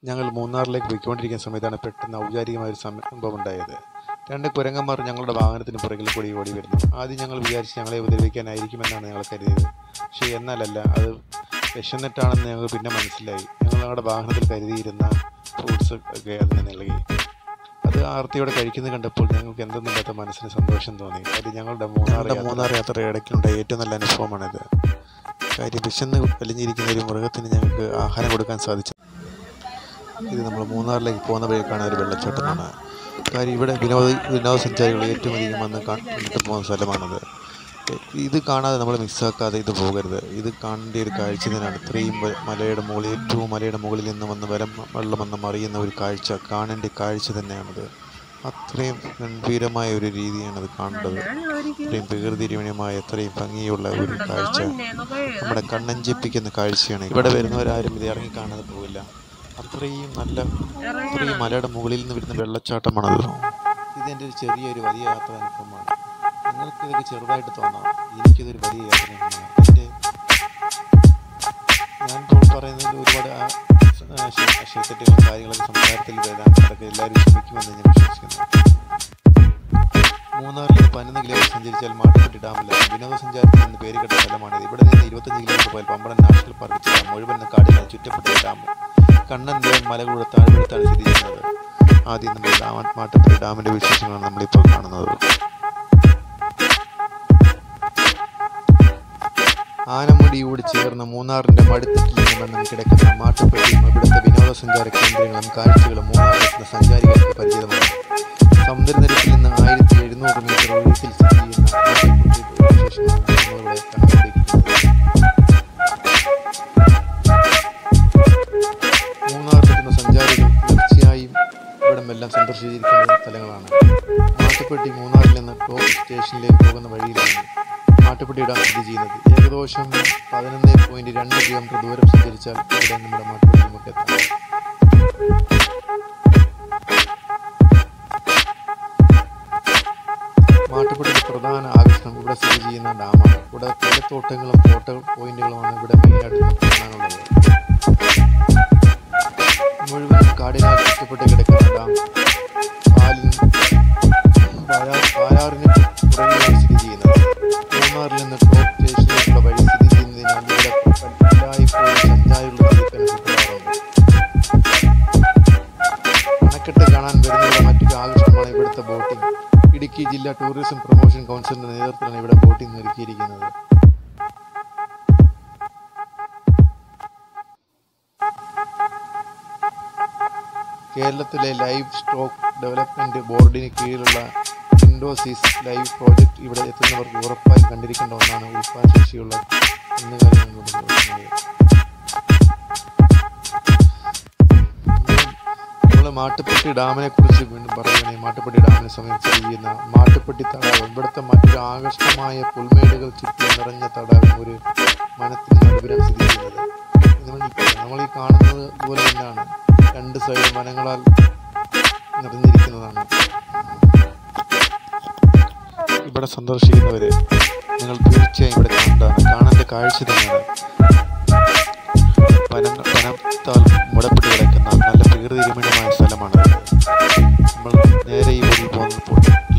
ഞങ്ങൾ മൂന്നാറിലേക്ക് പോയിക്കൊണ്ടിരിക്കുന്ന സമയത്താണ് പെട്ടെന്ന് ഔപചാരികമായ ഒരു സംഭവം ഉണ്ടായത് രണ്ട് കുരങ്ങന്മാർ ഞങ്ങളുടെ വാഹനത്തിന് പുറകിൽ കൂടി ഓടി വരുന്നു ആദ്യം ഞങ്ങൾ വിചാരിച്ച് ഞങ്ങളെ ഉപദ്രവിക്കാനായിരിക്കുമെന്നാണ് ഞങ്ങൾ കരുതിയത് പക്ഷേ എന്നാലല്ല അത് വിശന്നിട്ടാണെന്ന് ഞങ്ങൾ പിന്നെ മനസ്സിലായി ഞങ്ങൾ ഞങ്ങളുടെ വാഹനത്തിൽ കരുതിയിരുന്ന ഫ്രൂട്ട്സ് ഒക്കെ അതിന് നൽകി അത് ആർത്തിയോടെ കഴിക്കുന്നത് കണ്ടപ്പോൾ ഞങ്ങൾക്ക് എന്തെന്നില്ലാത്ത മനസ്സിന് സന്തോഷം തോന്നി അത് ഞങ്ങളുടെ മൂന്നാർ മൂന്നാർ യാത്ര ഇടയ്ക്കുണ്ടായ ഏറ്റവും നല്ല അനുഭവമാണിത് കാര്യം വിശന്ന് വലിഞ്ഞിരിക്കുന്ന ഒരു മൃഗത്തിന് ഞങ്ങൾക്ക് ആഹാരം കൊടുക്കാൻ സാധിച്ചു ഇത് നമ്മൾ മൂന്നാറിലേക്ക് പോകുന്ന വഴി കാണുന്ന ഒരു വെള്ളച്ചാട്ടമാണ് കാര്യം ഇവിടെ വിനോദ വിനോദസഞ്ചാരികൾ ഏറ്റവും അധികം വന്ന് കണ്ടിട്ട് പോകുന്ന സ്ഥലമാണത് ഇത് കാണാതെ നമ്മൾ മിസ്സാക്കാതെ ഇത് പോകരുത് ഇത് കാണേണ്ട ഒരു കാഴ്ച തന്നെയാണ് ഇത്രയും വ- മലയുടെ മുകളിൽ ഏറ്റവും മലയുടെ മുകളിൽ നിന്ന് വന്ന് വരം വെള്ളം വന്ന് മറിയുന്ന ഒരു കാഴ്ച കാണേണ്ട കാഴ്ച തന്നെയാണത് അത്രയും ഗംഭീരമായ ഒരു രീതിയാണത് കാണേണ്ടത് ഇത്രയും പ്രകൃതി രമണീയമായ എത്രയും ഭംഗിയുള്ള ഒരു കാഴ്ച നമ്മുടെ കണ്ണഞ്ചിപ്പിക്കുന്ന കാഴ്ചയാണ് ഇവിടെ വരുന്നവരാരും ഇത് ഇറങ്ങി കാണാതെ പോവില്ല അത്രയും നല്ല അത്രയും മലയുടെ മുകളിൽ നിന്ന് വരുന്ന വെള്ളച്ചാട്ടമാണത് ഇതെൻ്റെ ഒരു ചെറിയൊരു വലിയ യാത്രാ അനുഭവമാണ് നിങ്ങൾക്ക് ഇതൊക്കെ ചെറുതായിട്ട് തോന്നാം എനിക്കിതൊരു വലിയ യാത്ര അനുഭവമാണ് എൻ്റെ ഞാൻ ഇപ്പോൾ പറയുന്നതിൽ ഒരുപാട് ആ, ആ, ശ- ശരിത്തെറ്റുകളും കാര്യങ്ങളൊക്കെ സംസാരത്തിൽ വരാൻ അതൊക്കെ എല്ലാവരും ശ്രമിക്കുമെന്ന് ഞാൻ വിശ്വസിക്കുന്നു മൂന്നാറിൽ പതിനൊന്ന് കിലോമീറ്റർ സഞ്ചരിച്ചാൽ മാട്ടുപ്പെട്ടി ഡാമിലെത്തും വിനോദസഞ്ചാരത്തിൽ നിന്ന് പേര് കേട്ട സ്ഥലമാണിത് ഇവിടെ നിന്ന് ഇരുപത്തഞ്ച് കിലോമീറ്റർ പോയാൽ പമ്പടം നാഷണൽ പാർക്ക് ചെല്ലാം മുഴുവൻ കാടിനാൽ ചുറ്റപ്പെട്ട ഒരു ഡാം കണ്ണൻ ദേവൻ മലകളുടെ താഴ്വരത്താണ് സ്ഥിതി ചെയ്യുന്നത് ആദ്യം നമ്മൾ ഡാം മാട്ടുപ്പെട്ടി ഡാമിൻ്റെ വിശേഷങ്ങളാണ് നമ്മളിപ്പോൾ കാണുന്നത് ആനമുടിയോട് ചേർന്ന് മൂന്നാറിന്റെ മടുത്തിട്ടിൽ നിന്നും കിടക്കുന്ന മാട്ടുപ്പെട്ടിയും ഇവിടുത്തെ വിനോദസഞ്ചാര കേന്ദ്രങ്ങളും കാഴ്ചകളും മൂന്നാറിലെത്തുന്ന സഞ്ചാരികൾക്ക് പരിചിതമാണ് സമുദ്രനിരപ്പിൽ നിന്ന് ആയിരത്തി എഴുന്നൂറ് മീറ്റർ ഉയരത്തിൽ സ്ഥിതി ചെയ്യുന്ന മാട്ടുപ്പെട്ടിയുടെ വിശേഷമാണ് നമ്മളിവിടെ കണ്ടുകൊണ്ടിരിക്കുന്നത് മൂന്നാറിലെത്തുന്ന സഞ്ചാരികൾ തീർച്ചയായും ഇവിടമെല്ലാം സന്ദർശിച്ചിരിക്കേണ്ട സ്ഥലങ്ങളാണ് മാട്ടുപ്പെട്ടി മൂന്നാറിൽ നിന്ന് ടോപ്പ് സ്റ്റേഷനിലേക്ക് പോകുന്ന വഴിയിലാണ് മാട്ടുപ്പെട്ടി ഡാം സ്ഥിതി ചെയ്യുന്നത് ഏകദേശം പതിനൊന്ന് പോയിന്റ് രണ്ട് കിലോമീറ്റർ ദൂരം സഞ്ചരിച്ചാൽ ഇവിടെ നമ്മുടെ മാട്ടുപ്പെട്ടി നമുക്ക് എത്താം മാട്ടുപ്പെട്ടിയുടെ പ്രധാന ആകർഷണം ഇവിടെ സ്ഥിതി ചെയ്യുന്ന ഡാമാണ് ഇവിടെ തേയിലത്തോട്ടങ്ങളും ഫോട്ടോ പോയിന്റുകളുമാണ് ഇവിടെ മെയിനായിട്ട് നമുക്ക് കാണാനുള്ളത് മുഴുവൻ കാടിനാൽ ചുറ്റപ്പെട്ട് കിടക്കുന്ന ഡാം പാലിൻ പാലാ- പാലാറിന് പുറകിലാണ് സ്ഥിതി ചെയ്യുന്നത് മൂന്നാറിൽ നിന്ന് ടോപ്പ് സ്റ്റേഷനിലേക്കുള്ള വഴി സ്ഥിതി ചെയ്യുന്നതിനാൽ ഇവിടെ എല്ലായ്പ്പോഴും സഞ്ചാരികളുടെ തിരക്ക് അനുഭവപ്പെടാറുണ്ട് അണക്കെട്ട് കാണാൻ വരുന്നവരുടെ മറ്റൊരു ആകർഷണമാണ് ഇവിടുത്തെ ബോട്ടിംഗ് ഇടുക്കി ജില്ലാ ടൂറിസം പ്രൊമോഷൻ കൗൺസിലിന്റെ നേതൃത്വത്തിലാണ് ഇവിടെ ബോട്ടിംഗ് ഒരുക്കിയിരിക്കുന്നത് കേരളത്തിലെ ലൈവ് സ്റ്റോക്ക് ഡെവലപ്മെന്റ് ബോർഡിന് കീഴിലുള്ള ഇൻഡോസിസ് ലൈവ് പ്രോജക്റ്റ് ഇവിടെ എത്തുന്നവർക്ക് ഉറപ്പായും കണ്ടിരിക്കേണ്ട ഒന്നാണ് ഉൽപ്പാദനശേഷിയുള്ള കന്നുകാലികളുടെ നമ്മൾ മാട്ടുപ്പെട്ടി ഡാമിനെ കുറിച്ച് വീണ്ടും പറയുകയാണെങ്കിൽ മാട്ടുപ്പെട്ടി ഡാമിനെ സമയം സ്ഥിതി ചെയ്യുന്ന മാട്ടുപ്പെട്ടി തടാകം ഇവിടുത്തെ മറ്റൊരു ആകർഷകമായ പുൽമേടുകൾ ചുറ്റി നിറഞ്ഞ തടാകം ഒരു വനത്തിന് നടുവിലാണ് സ്ഥിതി ചെയ്യുന്നത് നമ്മൾ ഈ- നമ്മൾ ഈ കാണുന്നത് പോലെ തന്നെയാണ് രണ്ട് സൈഡ് വനങ്ങളാൽ നിറഞ്ഞിരിക്കുന്നതാണ് ഇവിടെ സന്ദർശിക്കുന്നവര് നിങ്ങൾ തീർച്ചയായും ഇവിടെ കാണേണ്ടതാണ് കാണേണ്ട കാഴ്ച തന്നെയാണ് വനങ്ങൾ വനത്താൽ മുടപ്പെട്ട് കിടക്കുന്ന നല്ല പ്രകൃതി രമണീയമായ സ്ഥലമാണ് നമ്മൾ നേരെ ഈ വഴി പോകുന്നപ്പോൾ